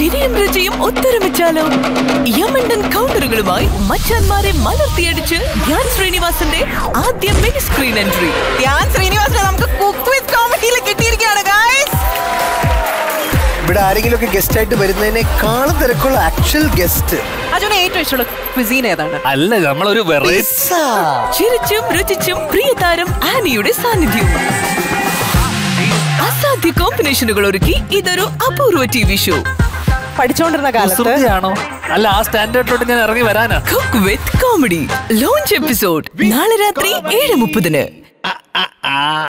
ചിരിയും രുചിയും ഒത്തൊരുമിച്ചാലോ യമണ്ടൻ കൗണ്ടറുകളുമായി മച്ചാന്മാരെ മലർത്തിയടിച്ച് ധ്യാൻ ശ്രീനിവാസന്റെ ആദ്യ മിനി സ്ക്രീൻ എൻട്രി ധ്യാൻ ശ്രീനിവാസനെ നമുക്ക് കുക്ക് വിത്ത് കോമഡിയിൽ കിട്ടിയിരിക്കുകയാണ് ഗായ്സ് ഇവിടെ ആരെങ്കിലും ഒക്കെ ഗസ്റ്റ് ആയിട്ട് വരുന്നതിനേക്കാളും തിരക്കുള്ള ആക്ച്വൽ ഗസ്റ്റ് അജുനെ ഏറ്റവും ഇഷ്ടമുള്ള ക്വിസീൻ ഏതാണ് അല്ല നമ്മളൊരു വെറൈറ്റി ചിരിച്ചും രുചിച്ചും പ്രിയ താരം ആനിയുടെ സാന്നിധ്യവും അസാധ്യ കോമ്പിനേഷനുകൾ ഒരുക്കി ഇതൊരു അപൂർവ ടി വി ഷോ പഠിച്ചുകൊണ്ടിരുന്ന കാലത്ത് കുസൃതിയാണോ അല്ല ആ സ്റ്റാൻഡേർഡിലോട്ട് ഞാൻ ഇറങ്ങി വരാനാ cook with comedy launch episode നാളെ രാത്രി ഏഴ് മുപ്പതിന്